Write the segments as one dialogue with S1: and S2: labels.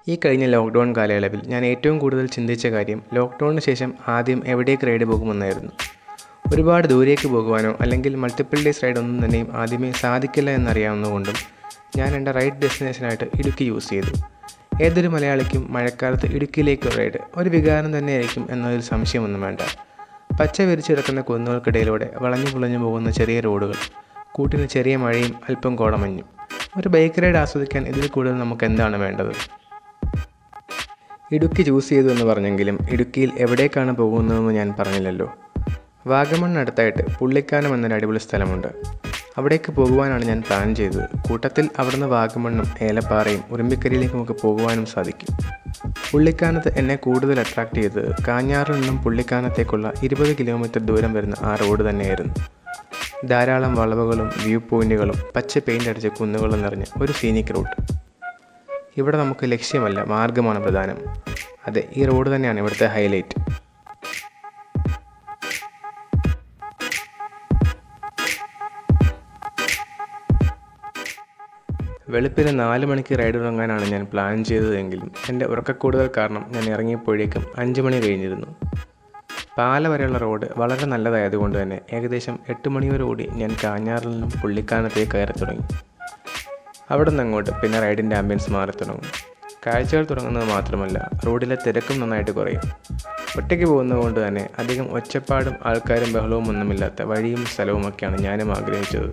S1: ഈ കഴിഞ്ഞ ലോക്ക്ഡൗൺ കാലയളവിൽ ഞാൻ ഏറ്റവും കൂടുതൽ ചിന്തിച്ച കാര്യം ലോക്ക്ഡൗണിന് ശേഷം ആദ്യം എവിടേക്ക് റൈഡ് പോകുമെന്നായിരുന്നു ഒരുപാട് ദൂരേക്ക് പോകുവാനോ അല്ലെങ്കിൽ മൾട്ടിപ്പിൾ ഡേയ്സ് റൈഡ് ഒന്നും തന്നെയും ആദ്യമേ സാധിക്കില്ല എന്നറിയാവുന്നതുകൊണ്ടും ഞാൻ എൻ്റെ റൈഡ് ഡെസ്റ്റിനേഷനായിട്ട് ഇടുക്കി യൂസ് ചെയ്തു ഏതൊരു മലയാളിക്കും മഴക്കാലത്ത് ഇടുക്കിയിലേക്ക് റൈഡ് ഒരു വികാരം തന്നെയായിരിക്കും എന്നതിൽ സംശയമൊന്നും വേണ്ട പച്ച വിരിച്ചു കിടക്കുന്ന കുന്നുകൾക്കിടയിലൂടെ വളഞ്ഞു പുളഞ്ഞു പോകുന്ന ചെറിയ റോഡുകൾ കൂട്ടിന് ചെറിയ മഴയും അല്പം കോടമഞ്ഞും ഒരു ബൈക്ക് റൈഡ് ആസ്വദിക്കാൻ ഇതിൽ കൂടുതൽ നമുക്ക് എന്താണ് വേണ്ടത് ഇടുക്കി ചൂസ് ചെയ്തു എന്ന് പറഞ്ഞെങ്കിലും ഇടുക്കിയിൽ എവിടേക്കാണ് പോകുന്നതെന്ന് ഞാൻ പറഞ്ഞില്ലല്ലോ വാഗമണ്ണടുത്തായിട്ട് പുള്ളിക്കാനം എന്നൊരു അടിപൊളി സ്ഥലമുണ്ട് അവിടേക്ക് പോകുവാനാണ് ഞാൻ പ്ലാൻ ചെയ്തത് കൂട്ടത്തിൽ അവിടുന്ന് വാഗമണ്ണും ഏലപ്പാറയും ഉറുമ്പിക്കരിയിലേക്കുമൊക്കെ പോകുവാനും സാധിക്കും പുള്ളിക്കാനത്ത് എന്നെ കൂടുതൽ അട്രാക്റ്റ് ചെയ്തത് കാഞ്ഞാറിൽ നിന്നും പുള്ളിക്കാനത്തേക്കുള്ള ഇരുപത് കിലോമീറ്റർ ദൂരം വരുന്ന ആ റോഡ് തന്നെയായിരുന്നു ധാരാളം വളവുകളും വ്യൂ പോയിന്റുകളും പച്ച പെയിൻ്റ് അടിച്ച കുന്നുകളും നിറഞ്ഞ ഒരു സീനിക് റൂട്ട് ഇവിടെ നമുക്ക് ലക്ഷ്യമല്ല മാർഗമാണ് പ്രധാനം അതെ ഈ റോഡ് തന്നെയാണ് ഇവിടുത്തെ ഹൈലൈറ്റ് വെളുപ്പിന് നാല് മണിക്ക് റൈഡ് തുടങ്ങാനാണ് ഞാൻ പ്ലാൻ ചെയ്തതെങ്കിലും എൻ്റെ ഉറക്കക്കൂടുതൽ കാരണം ഞാൻ ഇറങ്ങിയപ്പോഴേക്കും അഞ്ച് മണി കഴിഞ്ഞിരുന്നു പാല വരെയുള്ള റോഡ് വളരെ നല്ലതായതുകൊണ്ട് തന്നെ ഏകദേശം എട്ട് മണിയോടുകൂടി ഞാൻ കാഞ്ഞാറിൽ നിന്നും പുള്ളിക്കാനത്തേക്ക് കയറി തുടങ്ങി അവിടെ നിന്ന് അങ്ങോട്ട് പിന്നെ റൈഡിൻ്റെ ആംബിയൻസ് മാറി തുടങ്ങും കാഴ്ചകൾ തുടങ്ങുന്നത് മാത്രമല്ല റോഡിലെ തിരക്കും നന്നായിട്ട് കുറയും ഒറ്റയ്ക്ക് പോകുന്നതുകൊണ്ട് തന്നെ അധികം ഒച്ചപ്പാടും ആൾക്കാരും ബഹളവും ഒന്നുമില്ലാത്ത വഴിയും സ്ഥലവുമൊക്കെയാണ് ഞാനും ആഗ്രഹിച്ചത്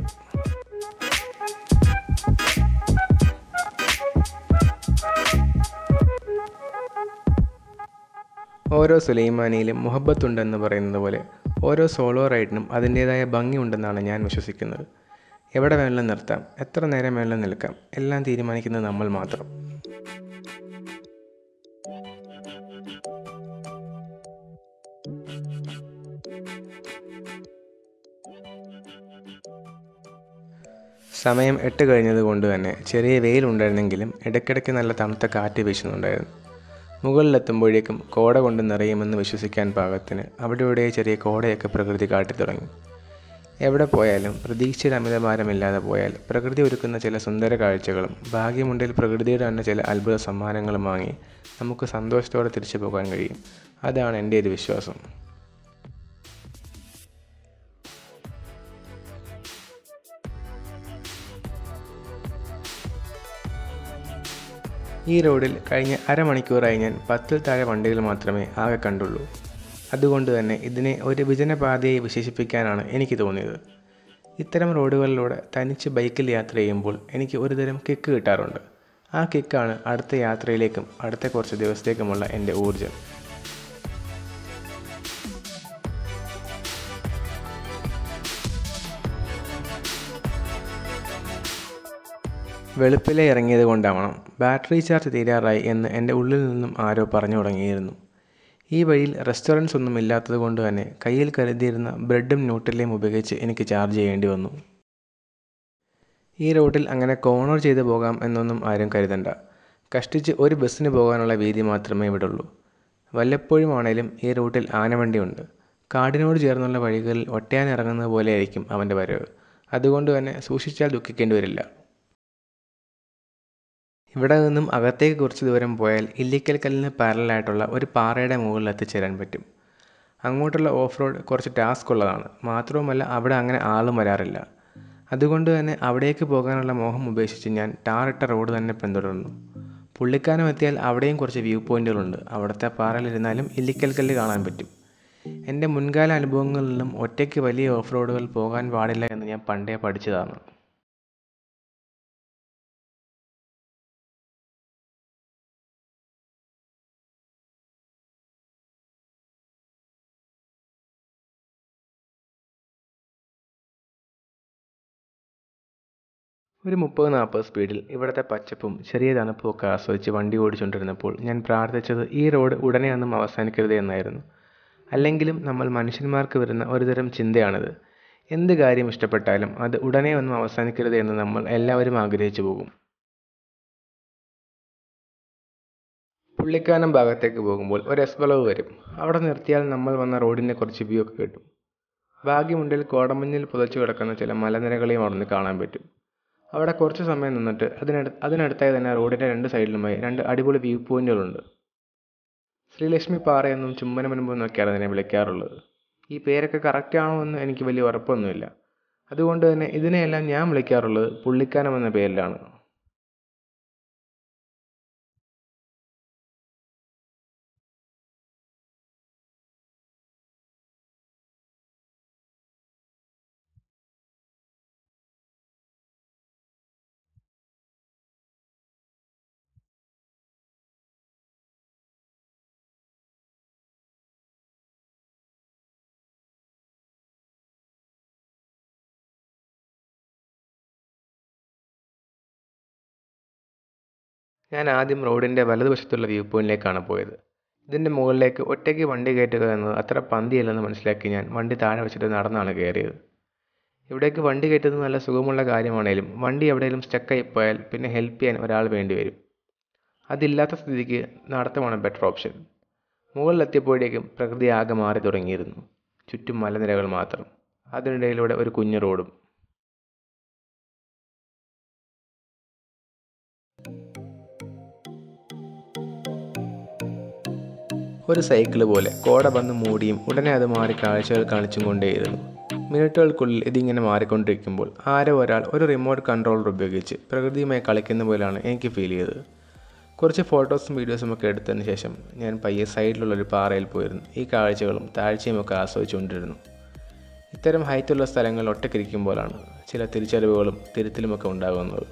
S1: ഓരോ സുലൈമാനിയിലും മുഹബത്തുണ്ടെന്ന് പറയുന്നത് പോലെ ഓരോ സോളോ റൈഡിനും അതിൻ്റേതായ ഭംഗിയുണ്ടെന്നാണ് ഞാൻ വിശ്വസിക്കുന്നത് എവിടെ വേണമെങ്കിലും നിർത്താം എത്ര നേരം വേണമെങ്കിലും നിൽക്കാം എല്ലാം തീരുമാനിക്കുന്നത് നമ്മൾ മാത്രം സമയം എട്ട് കഴിഞ്ഞത് കൊണ്ട് തന്നെ ചെറിയ വെയിലുണ്ടായിരുന്നെങ്കിലും ഇടയ്ക്കിടയ്ക്ക് നല്ല തണുത്ത കാറ്റ് വീശുന്നുണ്ടായിരുന്നു മുകളിലെത്തുമ്പോഴേക്കും കോട കൊണ്ട് നിറയുമെന്ന് വിശ്വസിക്കാൻ പാകത്തിന് അവിടെ ഇവിടെ ചെറിയ കോടയൊക്കെ പ്രകൃതി കാട്ടിത്തുടങ്ങി എവിടെ പോയാലും പ്രതീക്ഷയുടെ അമിതഭാരമില്ലാതെ പോയാൽ പ്രകൃതി ഒരുക്കുന്ന ചില സുന്ദര കാഴ്ചകളും ഭാഗ്യമുണ്ടെങ്കിൽ പ്രകൃതിയുടെ തന്നെ ചില അത്ഭുത സമ്മാനങ്ങളും വാങ്ങി നമുക്ക് സന്തോഷത്തോടെ തിരിച്ചു പോകാൻ കഴിയും അതാണ് എൻ്റെ ഒരു വിശ്വാസം ഈ റോഡിൽ കഴിഞ്ഞ അരമണിക്കൂറായി ഞാൻ പത്തിൽ താഴെ വണ്ടികൾ മാത്രമേ ആകെ കണ്ടുള്ളൂ അതുകൊണ്ട് തന്നെ ഇതിനെ ഒരു വിജനപാതയായി വിശേഷിപ്പിക്കാനാണ് എനിക്ക് തോന്നിയത് ഇത്തരം റോഡുകളിലൂടെ തനിച്ച് ബൈക്കിൽ യാത്ര ചെയ്യുമ്പോൾ എനിക്ക് ഒരുതരം കിക്ക് കിട്ടാറുണ്ട് ആ കിക്കാണ് അടുത്ത യാത്രയിലേക്കും അടുത്ത കുറച്ച് ദിവസത്തേക്കുമുള്ള എൻ്റെ ഊർജം വെളുപ്പിലെ ഇറങ്ങിയത് കൊണ്ടാവണം ബാറ്ററി ചാർജ് തീരാറായി എന്ന് എൻ്റെ ഉള്ളിൽ നിന്നും ആരോ പറഞ്ഞു തുടങ്ങിയിരുന്നു ഈ വഴിയിൽ റെസ്റ്റോറൻറ്റ്സ് ഒന്നും ഇല്ലാത്തത് കൊണ്ട് തന്നെ കയ്യിൽ കരുതിയിരുന്ന ബ്രെഡും ന്യൂട്രലയും ഉപയോഗിച്ച് എനിക്ക് ചാർജ് ചെയ്യേണ്ടി വന്നു ഈ റോഡിൽ അങ്ങനെ കോർണർ ചെയ്ത് പോകാം എന്നൊന്നും ആരും കരുതണ്ട കഷ്ടിച്ച് ഒരു ബസ്സിന് പോകാനുള്ള വീതി മാത്രമേ ഇവിടെ ഉള്ളൂ വല്ലപ്പോഴും ആണേലും ഈ റൂട്ടിൽ ആനവണ്ടിയുണ്ട് കാടിനോട് ചേർന്നുള്ള വഴികളിൽ ഒട്ടയാൻ ഇറങ്ങുന്നത് പോലെയായിരിക്കും അവൻ്റെ വരവ് അതുകൊണ്ട് തന്നെ സൂക്ഷിച്ചാൽ ദുഃഖിക്കേണ്ടി വരില്ല ഇവിടെ നിന്നും അകത്തേക്ക് കുറച്ച് ദൂരം പോയാൽ ഇല്ലിക്കൽ കല്ലിന് പാരലായിട്ടുള്ള ഒരു പാറയുടെ മുകളിൽ എത്തിച്ചേരാൻ പറ്റും അങ്ങോട്ടുള്ള ഓഫ് റോഡ് കുറച്ച് ടാസ്ക് ഉള്ളതാണ് മാത്രവുമല്ല അവിടെ അങ്ങനെ ആളും വരാറില്ല അതുകൊണ്ട് തന്നെ അവിടേക്ക് പോകാനുള്ള മോഹം ഉപേക്ഷിച്ച് ഞാൻ ടാറിട്ട റോഡ് തന്നെ പിന്തുടർന്നു പുള്ളിക്കാനം എത്തിയാൽ അവിടെയും കുറച്ച് വ്യൂ പോയിന്റുകളുണ്ട് അവിടുത്തെ പാറയിലിരുന്നാലും ഇല്ലിക്കൽ കല്ല് കാണാൻ പറ്റും എൻ്റെ മുൻകാല അനുഭവങ്ങളിൽ നിന്നും ഒറ്റയ്ക്ക് വലിയ ഓഫ് റോഡുകൾ പോകാൻ പാടില്ല എന്ന് ഞാൻ പണ്ടേ പഠിച്ചതാണ് ഒരു മുപ്പത് നാൽപ്പത് സ്പീഡിൽ ഇവിടുത്തെ പച്ചപ്പും ചെറിയ തണുപ്പും ഒക്കെ ആസ്വദിച്ച് വണ്ടി ഓടിച്ചുകൊണ്ടിരുന്നപ്പോൾ ഞാൻ പ്രാർത്ഥിച്ചത് ഈ റോഡ് ഉടനെ ഒന്നും അവസാനിക്കരുത് എന്നായിരുന്നു അല്ലെങ്കിലും നമ്മൾ മനുഷ്യന്മാർക്ക് വരുന്ന ഒരുതരം ചിന്തയാണിത് എന്ത് കാര്യം ഇഷ്ടപ്പെട്ടാലും അത് ഉടനെ ഒന്നും അവസാനിക്കരുത് എന്ന് നമ്മൾ എല്ലാവരും ആഗ്രഹിച്ചു പോകും പുള്ളിക്കാനം ഭാഗത്തേക്ക് പോകുമ്പോൾ ഒരു എസ് വളവ് വരും അവിടെ നിർത്തിയാൽ നമ്മൾ വന്ന റോഡിൻ്റെ കുറച്ച് വ്യൂ ഒക്കെ കിട്ടും ഭാഗ്യമുണ്ടെങ്കിൽ കോടമഞ്ഞിൽ പുതച്ചു കിടക്കുന്ന ചില മലനിരകളെയും അവിടെ നിന്ന് കാണാൻ പറ്റും അവിടെ കുറച്ച് സമയം നിന്നിട്ട് അതിനടു അതിനടുത്തായി തന്നെ റോഡിൻ്റെ രണ്ട് സൈഡിലുമായി രണ്ട് അടിപൊളി വ്യൂ പോയിന്റുകളുണ്ട് ശ്രീലക്ഷ്മി പാറയെന്നും ചുമ്മനമുൻപ് എന്നൊക്കെയാണ് അതിനെ വിളിക്കാറുള്ളത് ഈ പേരൊക്കെ കറക്റ്റ് ആണോ എന്ന് എനിക്ക് വലിയ ഉറപ്പൊന്നുമില്ല അതുകൊണ്ട് തന്നെ ഇതിനെയെല്ലാം ഞാൻ വിളിക്കാറുള്ളത് പുള്ളിക്കാനം എന്ന പേരിലാണ് ഞാൻ ആദ്യം റോഡിൻ്റെ വലതുവശത്തുള്ള വ്യൂ പോയിന്റിലേക്കാണ് പോയത് ഇതിൻ്റെ മുകളിലേക്ക് ഒറ്റയ്ക്ക് വണ്ടി കയറ്റുക എന്നത് അത്ര പന്തിയല്ലെന്ന് മനസ്സിലാക്കി ഞാൻ വണ്ടി താഴെ വെച്ചിട്ട് നടന്നാണ് കയറിയത് ഇവിടേക്ക് വണ്ടി കയറ്റുന്നത് നല്ല സുഖമുള്ള കാര്യമാണേലും വണ്ടി എവിടെയെങ്കിലും സ്റ്റക്കായി പോയാൽ പിന്നെ ഹെൽപ്പ് ചെയ്യാൻ ഒരാൾ വേണ്ടി വരും അതില്ലാത്ത സ്ഥിതിക്ക് നടത്തമാണ് ബെറ്റർ ഓപ്ഷൻ മുകളിലെത്തിയപ്പോഴേക്കും പ്രകൃതി ആകെ മാറി തുടങ്ങിയിരുന്നു ചുറ്റും മലനിരകൾ മാത്രം അതിനിടയിലൂടെ ഒരു കുഞ്ഞു റോഡും ഒരു സൈക്കിൾ പോലെ കോട വന്ന് മൂടിയും ഉടനെ അത് മാറി കാഴ്ചകൾ കാണിച്ചും കൊണ്ടേയിരുന്നു മിനിറ്റുകൾക്കുള്ളിൽ ഇതിങ്ങനെ മാറിക്കൊണ്ടിരിക്കുമ്പോൾ ആരോ ഒരാൾ ഒരു റിമോട്ട് കൺട്രോളർ ഉപയോഗിച്ച് പ്രകൃതിയുമായി കളിക്കുന്ന പോലെയാണ് എനിക്ക് ഫീൽ ചെയ്തത് കുറച്ച് ഫോട്ടോസും വീഡിയോസും ഒക്കെ എടുത്തതിന് ശേഷം ഞാൻ പയ്യെ സൈഡിലുള്ള ഒരു പാറയിൽ പോയിരുന്നു ഈ കാഴ്ചകളും താഴ്ചയും ഒക്കെ ആസ്വദിച്ചുകൊണ്ടിരുന്നു ഇത്തരം ഹൈറ്റുള്ള സ്ഥലങ്ങൾ ഒറ്റയ്ക്കിരിക്കുമ്പോഴാണ് ചില തിരിച്ചറിവുകളും തിരുത്തലുമൊക്കെ ഉണ്ടാകുന്നത്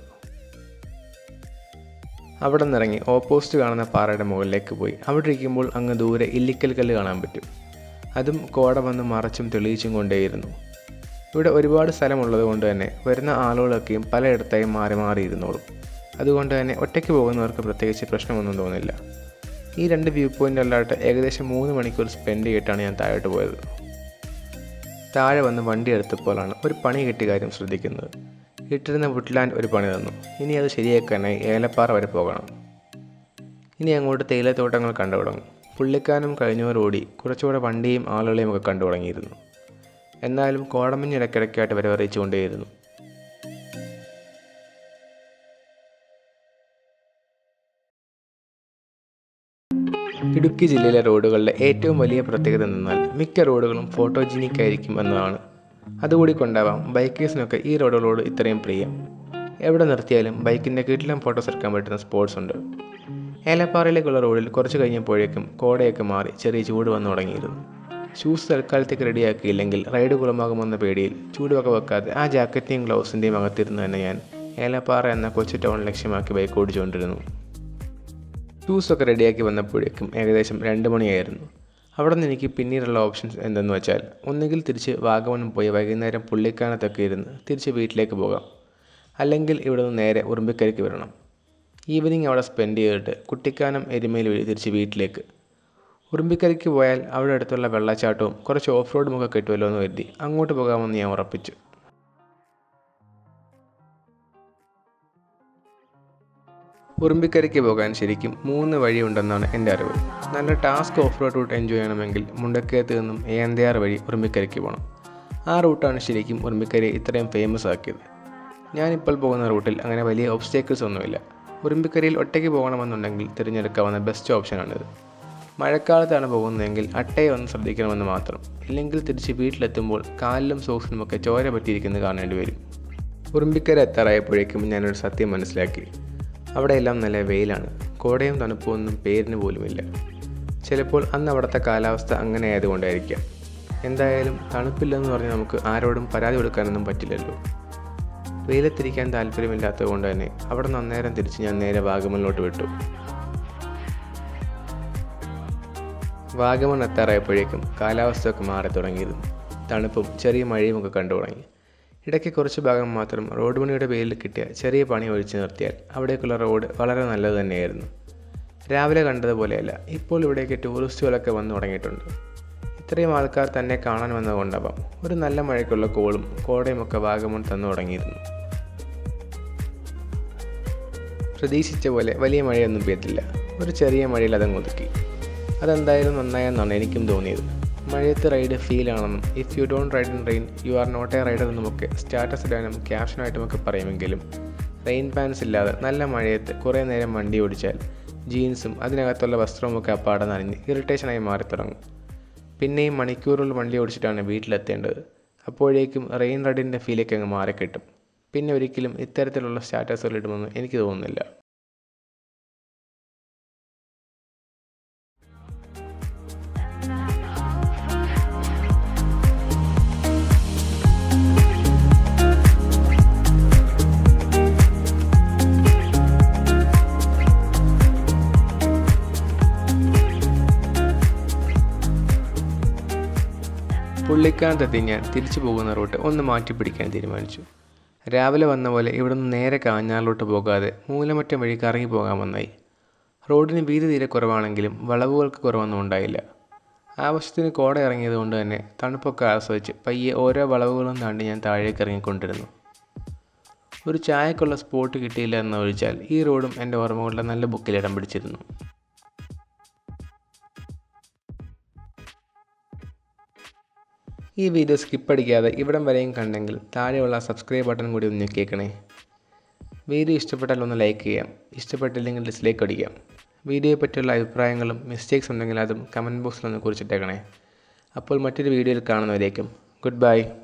S1: അവിടെ നിന്നിറങ്ങി ഓപ്പോസിറ്റ് കാണുന്ന പാറയുടെ മുകളിലേക്ക് പോയി അവിടെ ഇരിക്കുമ്പോൾ അങ്ങ് ദൂരെ ഇല്ലിക്കൽ കല്ല് കാണാൻ പറ്റും അതും കോട വന്ന് മറച്ചും തെളിയിച്ചും കൊണ്ടേയിരുന്നു ഇവിടെ ഒരുപാട് സ്ഥലമുള്ളത് കൊണ്ട് തന്നെ വരുന്ന ആളുകളൊക്കെയും പലയിടത്തായി മാറി മാറിയിരുന്നോളും അതുകൊണ്ട് തന്നെ ഒറ്റയ്ക്ക് പോകുന്നവർക്ക് പ്രത്യേകിച്ച് പ്രശ്നമൊന്നും തോന്നില്ല ഈ രണ്ട് വ്യൂ പോയിൻ്റ് അല്ലാട്ട് ഏകദേശം മൂന്ന് മണിക്കൂർ സ്പെൻഡ് ചെയ്തിട്ടാണ് ഞാൻ താഴോട്ട് പോയത് താഴെ വന്ന് വണ്ടി എടുത്തപ്പോഴാണ് ഒരു പണി കിട്ടിയ കാര്യം ശ്രദ്ധിക്കുന്നത് ഇട്ടിരുന്ന വുഡ്ലാൻഡ് ഒരു പണി തന്നു ഇനി അത് ശരിയാക്കാനായി ഏലപ്പാറ വരെ പോകണം ഇനി അങ്ങോട്ട് തേയിലത്തോട്ടങ്ങൾ കണ്ടു തുടങ്ങും പുള്ളിക്കാനും കഴിഞ്ഞവരോടി കുറച്ചുകൂടെ വണ്ടിയും ആളുകളെയും ഒക്കെ കണ്ടു തുടങ്ങിയിരുന്നു എന്നാലും കോടമഞ്ഞ് ഇടയ്ക്കിടയ്ക്കായിട്ട് വരെ അറിയിച്ചുകൊണ്ടേയിരുന്നു ഇടുക്കി ജില്ലയിലെ റോഡുകളുടെ ഏറ്റവും വലിയ പ്രത്യേകത എന്നാൽ മിക്ക റോഡുകളും ഫോട്ടോജീനിക് ആയിരിക്കും എന്നതാണ് അതുകൂടി കൊണ്ടാവാം ബൈക്കേഴ്സിനൊക്കെ ഈ റോഡുകളോട് ഇത്രയും പ്രിയം എവിടെ നിർത്തിയാലും ബൈക്കിൻ്റെ കിട്ടിലും ഫോട്ടോസ് എടുക്കാൻ പറ്റുന്ന സ്പോട്സ് ഉണ്ട് ഏലപ്പാറയിലേക്കുള്ള റോഡിൽ കുറച്ച് കഴിഞ്ഞപ്പോഴേക്കും കോടയൊക്കെ മാറി ചെറിയ ചൂട് വന്നു തുടങ്ങിയിരുന്നു ഷൂസ് തൽക്കാലത്തേക്ക് റെഡിയാക്കിയില്ലെങ്കിൽ റൈഡ് കുളമാകുമെന്ന പേടിയിൽ ചൂടുവൊക്കെ വെക്കാതെ ആ ജാക്കറ്റിൻ്റെയും ഗ്ലൗസിൻ്റെയും അകത്തിരുന്ന് തന്നെ ഞാൻ ഏലപ്പാറ എന്ന കൊച്ചു ടൗൺ ലക്ഷ്യമാക്കി ബൈക്ക് ഓടിച്ചുകൊണ്ടിരുന്നു ഷൂസൊക്കെ റെഡിയാക്കി വന്നപ്പോഴേക്കും ഏകദേശം രണ്ട് മണിയായിരുന്നു അവിടെ നിന്ന് എനിക്ക് പിന്നീടുള്ള ഓപ്ഷൻസ് എന്തെന്ന് വെച്ചാൽ ഒന്നുകിൽ തിരിച്ച് വാഗമൺ പോയി വൈകുന്നേരം പുള്ളിക്കാനത്തൊക്കെ ഇരുന്ന് തിരിച്ച് വീട്ടിലേക്ക് പോകാം അല്ലെങ്കിൽ ഇവിടെ നിന്ന് നേരെ ഉറുമ്പിക്കരയ്ക്ക് വരണം ഈവനിങ് അവിടെ സ്പെൻഡ് ചെയ്തിട്ട് കുട്ടിക്കാനം എരുമയിൽ വഴി തിരിച്ച് വീട്ടിലേക്ക് ഉറുമ്പിക്കരയ്ക്ക് പോയാൽ അവിടെ അടുത്തുള്ള വെള്ളച്ചാട്ടവും കുറച്ച് ഓഫ് റോഡും ഒക്കെ കിട്ടുമല്ലോ എന്ന് കരുതി അങ്ങോട്ട് പോകാമെന്ന് ഞാൻ ഉറപ്പിച്ചു ഉറുമ്പിക്കരയ്ക്ക് പോകാൻ ശരിക്കും മൂന്ന് വഴിയുണ്ടെന്നാണ് എൻ്റെ അറിവ് നല്ല task off road route enjoy ചെയ്യണമെങ്കിൽ മുണ്ടക്കയത്ത് നിന്നും ഏന്തിയാർ വഴി ഉറുമ്പിക്കരയ്ക്ക് പോകണം ആ റൂട്ടാണ് ശരിക്കും ഉറുമ്പിക്കരയെ ഇത്രയും ഫേമസ് ആക്കിയത് ഞാനിപ്പോൾ പോകുന്ന റൂട്ടിൽ അങ്ങനെ വലിയ ഒബ്സ്റ്റേക്കിൾസ് ഒന്നുമില്ല ഉറുമ്പിക്കരയിൽ ഒറ്റയ്ക്ക് പോകണമെന്നുണ്ടെങ്കിൽ തിരഞ്ഞെടുക്കാവുന്ന ബെസ്റ്റ് ഓപ്ഷനാണിത് മഴക്കാലത്താണ് പോകുന്നതെങ്കിൽ അട്ടയെ ഒന്ന് ശ്രദ്ധിക്കണമെന്ന് മാത്രം ഇല്ലെങ്കിൽ തിരിച്ച് വീട്ടിലെത്തുമ്പോൾ കാലിലും സോക്സിനുമൊക്കെ ചോര പറ്റിയിരിക്കുന്നത് കാണേണ്ടി വരും ഉറുമ്പിക്കര എത്താറായപ്പോഴേക്കും ഞാനൊരു സത്യം മനസ്സിലാക്കി അവിടെയെല്ലാം നല്ല വെയിലാണ് കോടയും തണുപ്പും ഒന്നും പേരിന് പോലുമില്ല ചിലപ്പോൾ അന്ന് അവിടുത്തെ കാലാവസ്ഥ അങ്ങനെ ആയതുകൊണ്ടായിരിക്കാം എന്തായാലും തണുപ്പില്ലെന്ന് പറഞ്ഞ് നമുക്ക് ആരോടും പരാതി കൊടുക്കാനൊന്നും പറ്റില്ലല്ലോ വെയിലത്തിരിക്കാൻ താല്പര്യമില്ലാത്തത് കൊണ്ട് തന്നെ അവിടെ നിന്ന് അന്നേരം തിരിച്ച് ഞാൻ നേരെ വാഗമണിലോട്ട് വിട്ടു വാഗമൺ എത്താറായപ്പോഴേക്കും കാലാവസ്ഥയൊക്കെ മാറി തുടങ്ങിയിരുന്നു തണുപ്പും ചെറിയ മഴയും ഒക്കെ കണ്ടു തുടങ്ങി ഇടയ്ക്ക് കുറച്ച് ഭാഗം മാത്രം റോഡ് പണിയുടെ പേരിൽ കിട്ടിയ ചെറിയ പണി ഒഴിച്ചു നിർത്തിയാൽ അവിടേക്കുള്ള റോഡ് വളരെ നല്ലത് തന്നെയായിരുന്നു രാവിലെ കണ്ടതുപോലെയല്ല ഇപ്പോൾ ഇവിടേക്ക് ടൂറിസ്റ്റുകളൊക്കെ വന്നു തുടങ്ങിയിട്ടുണ്ട് ഇത്രയും ആൾക്കാർ തന്നെ കാണാൻ വന്നതുകൊണ്ടാവാം ഒരു നല്ല മഴയ്ക്കുള്ള കോളും കോടയും ഒക്കെ വാഗമൺ തന്നു തുടങ്ങിയിരുന്നു പ്രതീക്ഷിച്ച പോലെ വലിയ മഴയൊന്നും പെയ്തില്ല ഒരു ചെറിയ മഴയിൽ അതങ്ങ് ഒതുക്കി അതെന്തായാലും നന്നായെന്നാണ് എനിക്കും തോന്നിയത് മഴയത്ത് റൈഡ് ഫീൽ ആണെന്നും if you don't ride in rain you are not a rider എന്നുമൊക്കെ സ്റ്റാറ്റസ് ഇടാനും ക്യാപ്ഷനായിട്ടുമൊക്കെ പറയുമെങ്കിലും റെയിൻ പാൻസ് ഇല്ലാതെ നല്ല മഴയത്ത് കുറേ നേരം വണ്ടി ഓടിച്ചാൽ ജീൻസും അതിനകത്തുള്ള വസ്ത്രവുമൊക്കെ അപ്പാടെ നനഞ്ഞ് ഇറിറ്റേഷനായി മാറി തുടങ്ങും പിന്നെയും മണിക്കൂറുകൾ വണ്ടി ഓടിച്ചിട്ടാണ് വീട്ടിലെത്തേണ്ടത് അപ്പോഴേക്കും റെയിൻ റെഡിൻ്റെ ഫീലേക്ക് അങ്ങ് മാറിക്കിട്ടും പിന്നെ ഒരിക്കലും ഇത്തരത്തിലുള്ള സ്റ്റാറ്റസുകൾ ഇടുമെന്ന് എനിക്ക് തോന്നുന്നില്ല പുള്ളിക്കാനത്തെത്തി ഞാൻ തിരിച്ചു പോകുന്ന റൂട്ട് ഒന്ന് മാറ്റി പിടിക്കാൻ തീരുമാനിച്ചു രാവിലെ വന്ന പോലെ ഇവിടുന്ന് നേരെ കാഞ്ഞാറിലോട്ട് പോകാതെ മൂലമറ്റം വഴി കറങ്ങി പോകാമെന്നായി റോഡിന് വീതി തീരെ കുറവാണെങ്കിലും വളവുകൾക്ക് കുറവൊന്നും ഉണ്ടായില്ല ആവശ്യത്തിന് കോട ഇറങ്ങിയത് കൊണ്ട് തന്നെ തണുപ്പൊക്കെ ആസ്വദിച്ച് പയ്യെ ഓരോ വളവുകളും താണ്ടി ഞാൻ താഴേക്ക് ഇറങ്ങിക്കൊണ്ടിരുന്നു ഒരു ചായക്കുള്ള സ്പോട്ട് കിട്ടിയില്ല എന്ന് ഒഴിച്ചാൽ ഈ റോഡും എൻ്റെ ഓർമ്മകളുടെ നല്ല ബുക്കിൽ ഇടം പിടിച്ചിരുന്നു ഈ വീഡിയോ സ്കിപ്പ് അടിക്കാതെ ഇവിടം വരെയും കണ്ടെങ്കിൽ താഴെയുള്ള സബ്സ്ക്രൈബ് ബട്ടൺ കൂടി ഒന്ന് ഞെക്കിയേക്കണേ വീഡിയോ ഇഷ്ടപ്പെട്ടാൽ ഒന്ന് ലൈക്ക് ചെയ്യാം ഇഷ്ടപ്പെട്ടില്ലെങ്കിൽ ഡിസ്ലൈക്ക് അടിക്കാം വീഡിയോയെ പറ്റിയുള്ള അഭിപ്രായങ്ങളും മിസ്റ്റേക്സ് ഉണ്ടെങ്കിൽ അതും കമൻറ്റ് ബോക്സിൽ ഒന്ന് കുറിച്ചിട്ടേക്കണേ അപ്പോൾ മറ്റൊരു വീഡിയോയിൽ കാണുന്നവരേക്കും ഗുഡ് ബൈ